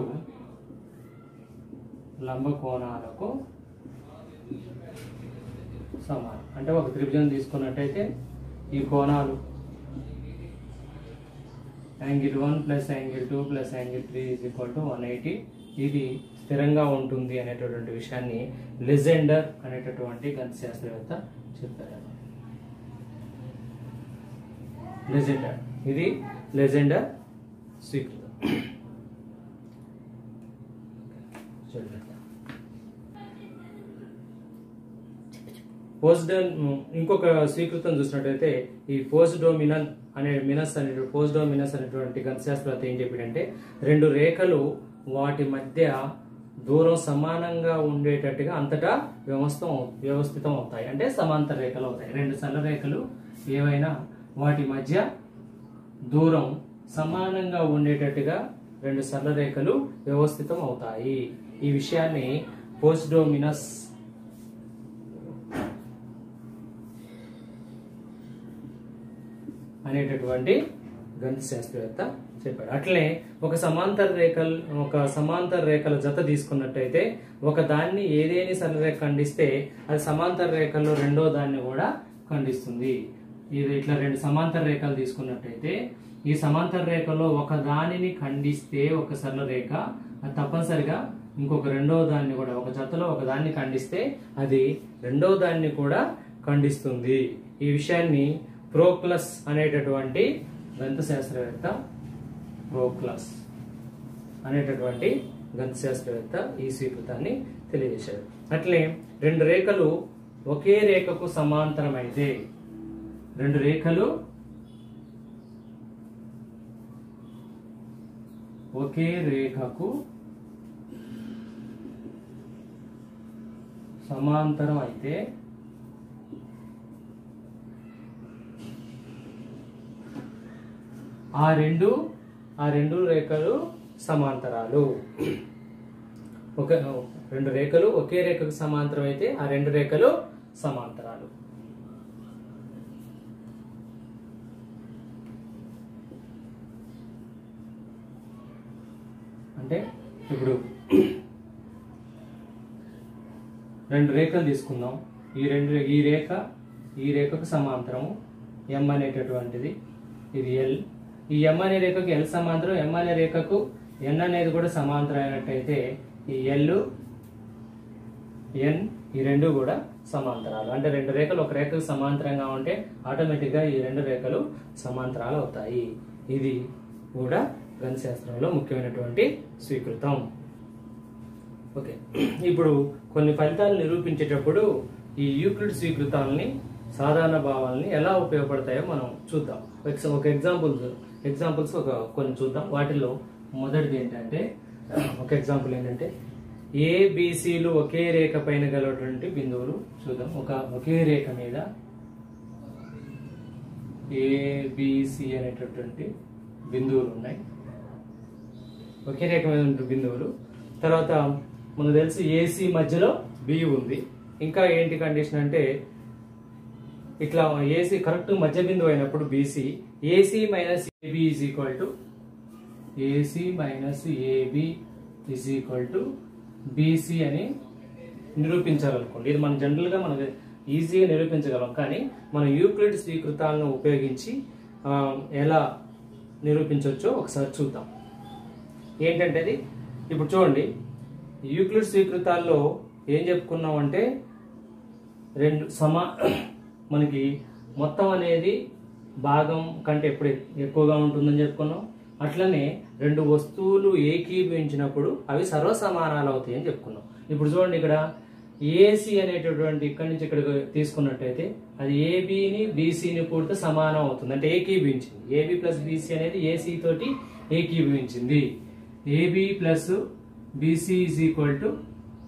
లంబ కోణాలకు సమానం అంటే ఒక త్రిభుజం తీసుకున్నట్టయితే ఈ కోణాలు angle one plus angle two plus angle three is equal to one eighty ఇది స్థిరంగా ఉంటుంది అనేటటువంటి విషయాన్ని లెజెండర్ అనేటటువంటి గణిత శాస్త్రవేత్త చెప్పారు లెజెండర్ ఇది లెజెండర్ స్వీకృతం చూడండి పోస్ట్ ఇంకొక స్వీకృతం చూసినట్టయితే ఈ పోస్ట్ డోమినల్ అనే మినస్ అనే పోస్ట్ డోమినస్ అనేటువంటి గణశాస్త్రవేత్త ఏం చెప్పాడంటే రెండు రేఖలు వాటి మధ్య దూరం సమానంగా ఉండేటట్టుగా అంతటా వ్యవస్థ వ్యవస్థితం అవుతాయి అంటే సమాంతర రేఖలు అవుతాయి రెండు సరళ రేఖలు ఏవైనా వాటి మధ్య దూరం సమానంగా ఉండేటట్టుగా రెండు సరళ రేఖలు వ్యవస్థితం అవుతాయి ఈ విషయాన్ని పోస్డోమినస్ అనేటటువంటి గణిత శాస్త్రవేత్త చెప్పాడు అట్లే ఒక సమాంతర రేఖలు ఒక సమాంతర రేఖల జత తీసుకున్నట్టయితే ఒక దాన్ని ఏదేని సరళ రేఖ ఖండిస్తే అది సమాంతర రేఖల్లో రెండో దాన్ని కూడా ఖండిస్తుంది ఇది ఇట్లా రెండు సమాంతర రేఖలు తీసుకున్నట్టయితే ఈ సమాంతర రేఖలో ఒక దానిని ఖండిస్తే ఒక సరళ రేఖ అది తప్పనిసరిగా ఇంకొక రెండో దాన్ని కూడా ఒక జతలో ఒక దాన్ని ఖండిస్తే అది రెండో దాన్ని కూడా ఖండిస్తుంది ఈ విషయాన్ని ప్రోక్లస్ అనేటటువంటి గణిత శాస్త్రవేత్త ప్రోక్లస్ అనేటటువంటి గణిత శాస్త్రవేత్త ఈ స్వీకృతాన్ని తెలియజేశాడు అట్లే రెండు రేఖలు ఒకే రేఖకు సమాంతరమైతే రెండు రేఖలు ఒకే రేఖకు సమాంతరం అయితే ఆ రెండు ఆ రెండు రేఖలు సమాంతరాలు ఒక రెండు రేఖలు ఒకే రేఖకు సమాంతరం అయితే ఆ రెండు రేఖలు సమాంతరాలు అంటే ఇప్పుడు రెండు రేఖలు తీసుకుందాం ఈ రెండు ఈ రేఖ ఈ రేఖకు సమాంతరము ఎం అనేటటువంటిది ఇది ఎల్ ఈ ఎం అనే రేఖకు ఎల్ సమాంతరం ఎం అనే రేఖకు ఎన్ అనేది కూడా సమాంతరం అయినట్టయితే ఈ ఎల్ ఎన్ ఈ రెండు కూడా సమాంతరాలు అంటే రెండు రేఖలు ఒక రేఖకు సమాంతరంగా ఉంటే ఆటోమేటిక్గా ఈ రెండు రేఖలు సమాంతరాలు అవుతాయి ఇది కూడా గణశాస్త్రంలో ముఖ్యమైనటువంటి స్వీకృతం ఓకే ఇప్పుడు కొన్ని ఫలితాలు నిరూపించేటప్పుడు ఈ యూక్లిడ్ స్వీకృతాలని సాధారణ భావాలని ఎలా ఉపయోగపడతాయో మనం చూద్దాం ఎక్స్- ఒక ఎగ్జాంపుల్స్ ఎగ్జాంపుల్స్ ఒక కొన్ని చూద్దాం వాటిలో మొదటిది ఏంటంటే ఒక ఎగ్జాంపుల్ ఏంటంటే ఏబిసిలు ఒకే రేఖ పైన గలటువంటి బిందువులు చూద్దాం ఒక ఒకే రేఖ మీద ఏబిసి అనేటటువంటి బిందువులు ఉన్నాయి ఒకే రేఖ మీద ఉన్న బిందువులు తర్వాత మనకు తెలుసు ఏసీ మధ్యలో బి ఉంది ఇంకా ఏంటి కండిషన్ అంటే ఇట్లా ఏసీ కరెక్ట్ మధ్య బిందువు అయినప్పుడు BC AC minus AB is equal to AC minus AB is equal to BC అని నిరూపించాలనుకోండి ఇది మనం జనరల్గా మనం ఈజీగా నిరూపించగలం కానీ మన యూక్లిడ్ స్వీకృతాలను ఉపయోగించి ఆ, ఎలా నిరూపించవచ్చో ఒకసారి చూద్దాం ఏంటంటే అది ఇప్పుడు చూడండి యూక్లిడ్ స్వీకృతాల్లో ఏం చెప్పుకున్నాం అంటే రెండు సమా మనకి మొత్తం అనేది భాగం కంటే ఎప్పుడు ఎక్కువగా ఉంటుందని చెప్పుకున్నాం అట్లనే రెండు వస్తువులు ఏకీభవించినప్పుడు అవి సర్వసమానాలు అవుతాయి అని చెప్పుకున్నాం ఇప్పుడు చూడండి ఇక్కడ ఏసీ అనేటటువంటి ఇక్కడి నుంచి ఇక్కడికి తీసుకున్నట్టయితే అది ఏబిని బీసీని కూడితే సమానం అవుతుంది అంటే ఏకీభవించింది ఏబి ప్లస్ బీసీ అనేది ఏసీ తోటి ఏకీభవించింది AB plus BC is equal to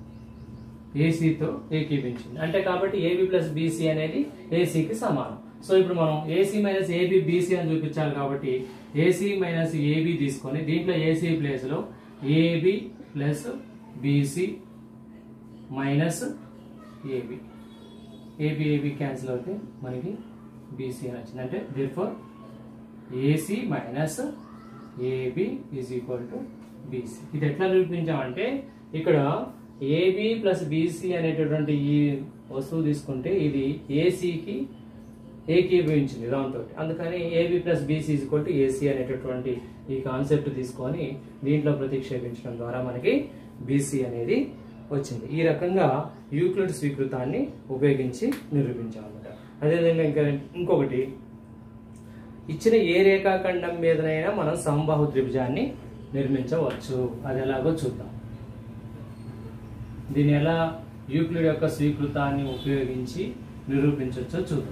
ఏసీతో ఏకీపించింది అంటే కాబట్టి ఏబి ప్లస్ బీసీ అనేది ఏసీకి సమానం సో ఇప్పుడు మనం ఏసీ మైనస్ ఏబి బీసీ అని చూపించాలి కాబట్టి ఏసీ మైనస్ ఏబి తీసుకొని దీంట్లో ఏసీ ప్లేస్ లో AB plus BC minus AB AB AB cancel అవుతే మనకి బీసీ అని వచ్చింది అంటే therefore AC minus AB is equal to BC ఇది ఎట్లా నిరూపించామంటే ఇక్కడ ఏబి ప్లస్ బీసీ అనేటటువంటి ఈ వస్తువు తీసుకుంటే ఇది ఏసీకి ఏకీభవించింది దాంతో అందుకని AB plus BC is equal to AC అనేటటువంటి ఈ కాన్సెప్ట్ తీసుకొని దీంట్లో ప్రతిక్షేపించడం ద్వారా మనకి బీసీ అనేది వచ్చింది ఈ రకంగా యూక్లిడ్ స్వీకృతాన్ని ఉపయోగించి నిరూపించామన్నమాట అదేవిధంగా ఇంకా ఇంకొకటి ఇచ్చిన ఏ రేఖాఖండం మీదనైనా మనం సంబాహు త్రిభుజాన్ని నిర్మించవచ్చు అది ఎలాగో చూద్దాం దీన్ని ఎలా యూక్లిడ్ యొక్క స్వీకృతాన్ని ఉపయోగించి నిరూపించవచ్చో చూద్దాం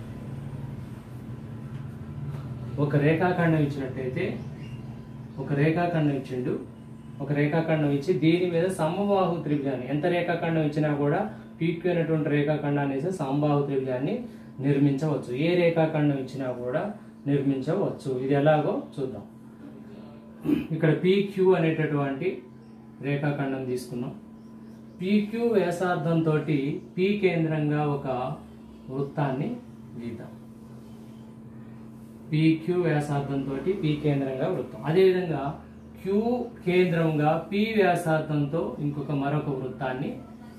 ఒక రేఖాఖండం ఇచ్చినట్టయితే ఒక రేఖాఖండం ఇచ్చిండు ఒక రేఖాఖండం ఇచ్చి దీని మీద సమబాహు త్రిభుజాన్ని ఎంత రేఖాఖండం ఇచ్చినా కూడా పీక్యూ అయినటువంటి రేఖాఖండాన్ని వేసి సమబాహు త్రిభుజాన్ని నిర్మించవచ్చు ఏ రేఖాఖండం ఇచ్చినా కూడా నిర్మించవచ్చు ఇది ఎలాగో చూద్దాం ఇక్కడ పీక్యూ అనేటటువంటి రేఖాఖండం తీసుకున్నాం పీక్యూ వ్యాసార్థంతో పీ కేంద్రంగా ఒక వృత్తాన్ని గీద్దాం పీక్యూ వ్యాసార్థంతో పీ కేంద్రంగా వృత్తం అదేవిధంగా క్యూ కేంద్రంగా పి వ్యాసార్థంతో ఇంకొక మరొక వృత్తాన్ని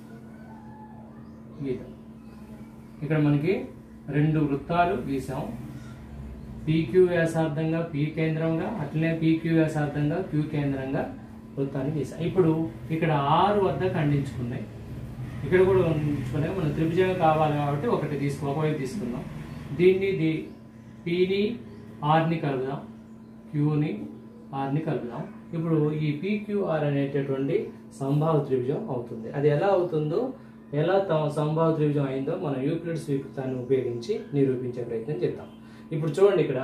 గీద్దాం ఇక్కడ మనకి రెండు వృత్తాలు గీసాం పీక్యూ వ్యాసార్థంగా పీ కేంద్రంగా అట్లనే పీక్యూ వ్యాసార్థంగా క్యూ కేంద్రంగా వృత్తాన్ని గీసాం ఇప్పుడు ఇక్కడ ఆరు వద్ద ఖండించుకున్నాయి ఇక్కడ కూడా ఉంచుకున్నాయి మనం త్రిభుజంగా కావాలి కాబట్టి ఒకటి తీసుకో ఒకవైపు తీసుకుందాం దీన్ని ది పీని ఆర్ని కలుపుదాం క్యూని ఆర్ని కలుపుదాం ఇప్పుడు ఈ పీక్యూఆర్ అనేటటువంటి సంభావ త్రిభుజం అవుతుంది అది ఎలా అవుతుందో ఎలా త- సంభావ త్రిభుజం అయిందో మనం యూక్లిడ్ స్వీకృతాన్ని ఉపయోగించి నిరూపించే ప్రయత్నం చేద్దాం ఇప్పుడు చూడండి ఇక్కడ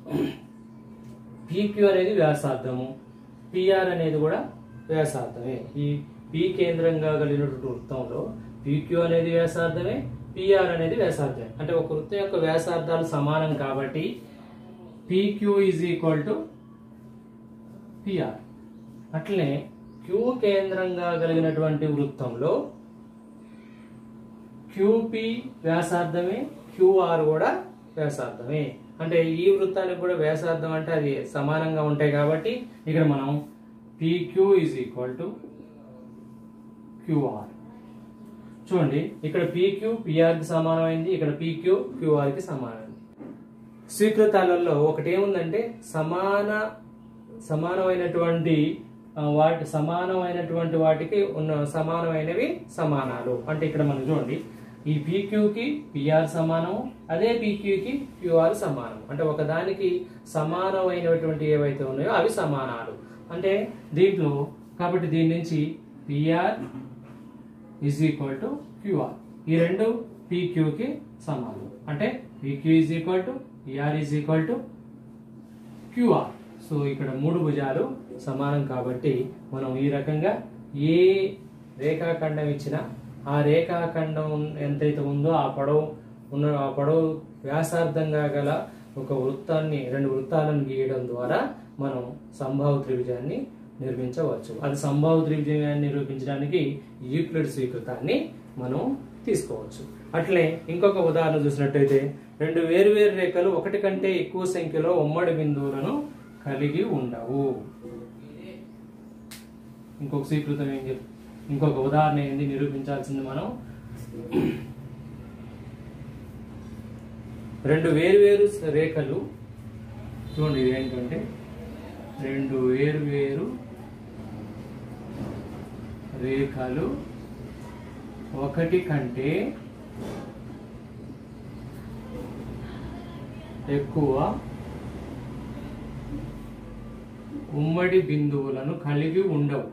పీక్యూ అనేది వ్యాసార్థము పిఆర్ అనేది కూడా వ్యాసార్థమే ఈ పి కేంద్రంగా కలిగినటువంటి వృత్తంలో పీక్యూ అనేది వ్యాసార్థమే పిఆర్ అనేది వ్యాసార్థమే అంటే ఒక వృత్తం యొక్క వ్యాసార్థాలు సమానం కాబట్టి PQ is equal to PR అట్లనే క్యూ కేంద్రంగా కలిగినటువంటి వృత్తంలో క్యూపి వ్యాసార్థమే క్యూఆర్ కూడా వ్యాసార్థమే అంటే ఈ వృత్తానికి కూడా వ్యాసార్థం అంటే అది సమానంగా ఉంటాయి కాబట్టి ఇక్కడ మనం PQ is equal to QR చూడండి ఇక్కడ పీక్యూ పిఆర్కి సమానమైంది ఇక్కడ పీక్యూ క్యూఆర్కి సమానమైంది స్వీకృతాలలో ఒకటి ఏముందంటే సమాన సమానమైనటువంటి ఆ, వాటి సమానమైనటువంటి వాటికి ఉన్న సమానమైనవి సమానాలు అంటే ఇక్కడ మనం చూడండి ఈ పీక్యూకి పిఆర్ సమానం అదే పీక్యూకి క్యూఆర్ సమానం అంటే ఒకదానికి సమానమైనటువంటి ఏవైతే ఉన్నాయో అవి సమానాలు అంటే దీంట్లో కాబట్టి దీని నుంచి PR is equal to QR ఈ రెండు పీక్యూకి సమానం అంటే PQ is equal to PR is equal to QR so ఇక్కడ మూడు భుజాలు సమానం కాబట్టి మనం ఈ రకంగా ఏ రేఖాఖండం ఇచ్చినా ఆ రేఖాఖండం ఎంతైతే ఉందో ఆ పొడవు ఉన్న ఆ పొడవు వ్యాసార్థంగా గల ఒక వృత్తాన్ని రెండు వృత్తాలను గీయడం ద్వారా మనం సంభావ త్రిభుజాన్ని నిర్మించవచ్చు అది సంభావ త్రిభుజాన్ని నిరూపించడానికి యూక్లిడ్ స్వీకృతాన్ని మనం తీసుకోవచ్చు అట్లే ఇంకొక ఉదాహరణ చూసినట్టయితే రెండు వేరువేరు రేఖలు ఒకటి కంటే ఎక్కువ సంఖ్యలో ఉమ్మడి బిందువులను కలిగి ఉండవు ఇంకొక స్వీకృతం ఏం చెప్ ఇంకొక ఉదాహరణ ఏంది నిరూపించాల్సింది మనం రెండు వేరువేరు రేఖలు చూడండి ఇది ఏంటంటే రెండు వేరువేరు రేఖలు ఒకటి కంటే ఎక్కువ ఉమ్మడి బిందువులను కలిగి ఉండవు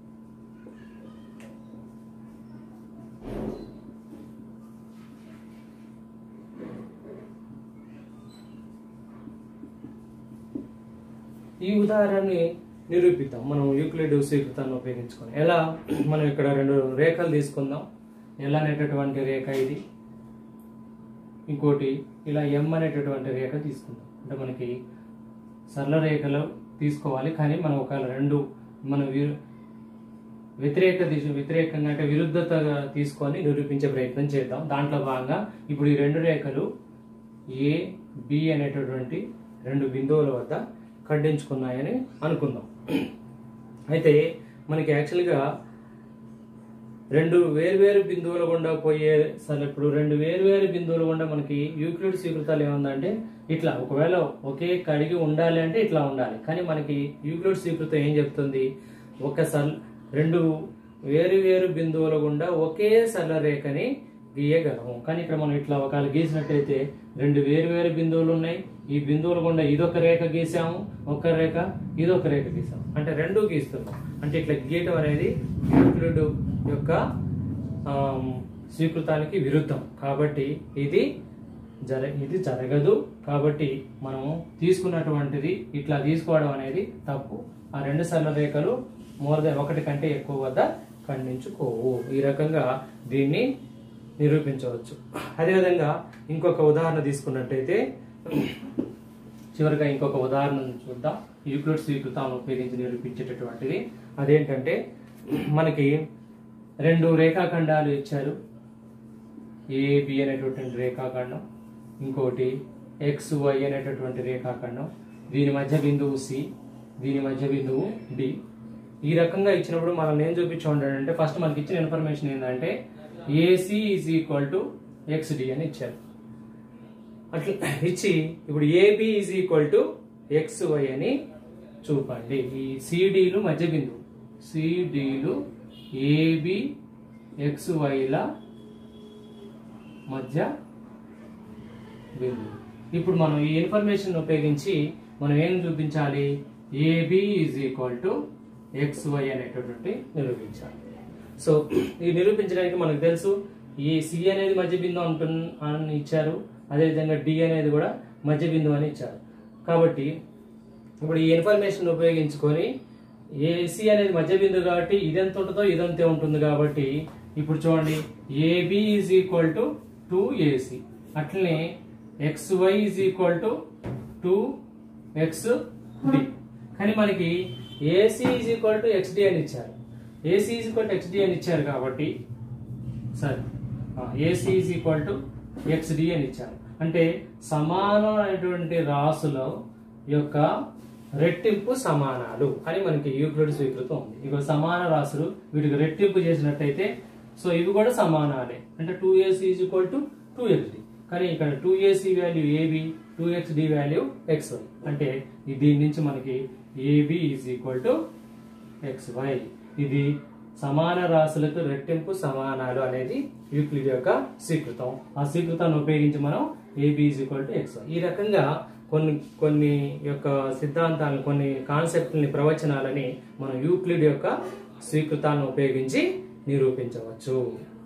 ఈ ఉదాహరణని నిరూపిద్దాం మనం యూక్లిడ్ స్వీకృతాన్ని ఉపయోగించుకొని ఎలా మనం ఇక్కడ రెండు రేఖలు తీసుకుందాం ఎల్ అనేటటువంటి రేఖ ఇది ఇంకోటి ఇలా ఎం అనేటటువంటి రేఖ తీసుకుందాం అంటే మనకి సరళ రేఖలు తీసుకోవాలి కానీ మనం ఒక రెండు మనం వి- వ్యతిరేక దిశ వ్యతిరేకంగా అంటే విరుద్ధతగా తీసుకొని నిరూపించే ప్రయత్నం చేద్దాం దాంట్లో భాగంగా ఇప్పుడు ఈ రెండు రేఖలు ఏ బి అనేటటువంటి రెండు బిందువుల వద్ద ఖండించుకున్నాయని అనుకుందాం అయితే మనకి యాక్చువల్గా రెండు వేర్వేరు బిందువుల గుండా పోయే సరే ఇప్పుడు రెండు వేర్వేరు బిందువుల గుండా మనకి యూక్లిడ్ స్వీకృతాలు ఏముందంటే ఇట్లా ఒకవేళ ఒకే కడిగి ఉండాలి అంటే ఇట్లా ఉండాలి కానీ మనకి యూక్లిడ్ స్వీకృతం ఏం చెప్తుంది ఒక సల్ రెండు వేరు వేరు బిందువుల గుండా ఒకే సరళ రేఖని గీయగలము కానీ ఇక్కడ మనం ఇట్లా ఒకవేళ గీసినట్టయితే రెండు వేరు వేరు బిందువులు ఉన్నాయి ఈ బిందువుల గుండా ఇదొక రేఖ గీసాము ఒక రేఖ ఇదొక రేఖ గీసాము అంటే రెండు గీస్తున్నాం అంటే ఇట్లా గీయటం అనేది యూక్లిడ్ యొక్క ఆమ్, స్వీకృతానికి విరుద్ధం కాబట్టి ఇది జర ఇది జరగదు కాబట్టి మనం తీసుకున్నటువంటిది ఇట్లా తీసుకోవడం అనేది తప్పు ఆ రెండు సరళ రేఖలు మోర్ దెన్ ఒకటి కంటే ఎక్కువ వద్ద ఖండించుకోవు ఈ రకంగా దీన్ని నిరూపించవచ్చు అదేవిధంగా ఇంకొక ఉదాహరణ తీసుకున్నట్టయితే చివరిగా ఇంకొక ఉదాహరణను చూద్దాం యూక్లిడ్ స్వీకృతాలను ఉపయోగించి నిరూపించేటటువంటిది అదేంటంటే మనకి రెండు రేఖాఖండాలు ఇచ్చారు ఏబి అనేటటువంటి రేఖాఖండం ఇంకోటి ఎక్స్ వై అనేటటువంటి రేఖాఖండం దీని మధ్య బిందువు సి దీని మధ్య బిందువు డి ఈ రకంగా ఇచ్చినప్పుడు మనం ఏం చూపించామంటే అంటే ఫస్ట్ మనకి ఇచ్చిన ఇన్ఫర్మేషన్ ఏంటంటే AC is equal to X D అని ఇచ్చారు అట్లా ఇచ్చి ఇప్పుడు AB is equal to X Y అని చూపండి ఈ సిడీలు మధ్య బిందువు సిడీలు ఏబి ఎక్స్ వైల మధ్య బిందువు ఇప్పుడు మనం ఈ ఇన్ఫర్మేషన్ ఉపయోగించి మనం ఏం చూపించాలి AB is equal to X Y అనేటటువంటి నిరూపించాలి సో ఇది నిరూపించడానికి మనకు తెలుసు ఈ సి అనేది మధ్య బిందువు అంటున్న అని ఇచ్చారు అదేవిధంగా డి అనేది కూడా మధ్య బిందువు అని ఇచ్చారు కాబట్టి ఇప్పుడు ఈ ఇన్ఫర్మేషన్ ఉపయోగించుకొని ఏసీ అనేది మధ్య బిందువు కాబట్టి ఇదెంత ఉంటుందో ఇదంతే ఉంటుంది కాబట్టి ఇప్పుడు చూడండి AB is equal to two AC అట్లనే X Y is equal to two X D కానీ మనకి AC is equal to XD అని ఇచ్చారు AC is equal to XD అని ఇచ్చారు కాబట్టి సరే AC is equal to XD అని ఇచ్చారు అంటే సమానమైనటువంటి రాసుల యొక్క రెట్టింపు సమానాలు అని మనకి యూక్లిడ్ స్వీకృతం ఉంది ఇక సమాన రాసులు వీటికి రెట్టింపు చేసినట్టయితే సో ఇవి కూడా సమానాలే అంటే two AC is equal to two XD కానీ ఇక్కడ two AC value AB two X D value X Y అంటే ఈ దీని నుంచి మనకి AB is equal to X Y ఇది సమాన రాశులకు రెట్టింపు సమానాలు అనేది యూక్లిడ్ యొక్క స్వీకృతం ఆ స్వీకృతాన్ని ఉపయోగించి మనం AB is equal to X Y ఈ రకంగా కొన్ని కొన్ని యొక్క సిద్ధాంతాలను కొన్ని కాన్సెప్ట్ని ప్రవచనాలని మనం యూక్లిడ్ యొక్క స్వీకృతాలను ఉపయోగించి నిరూపించవచ్చు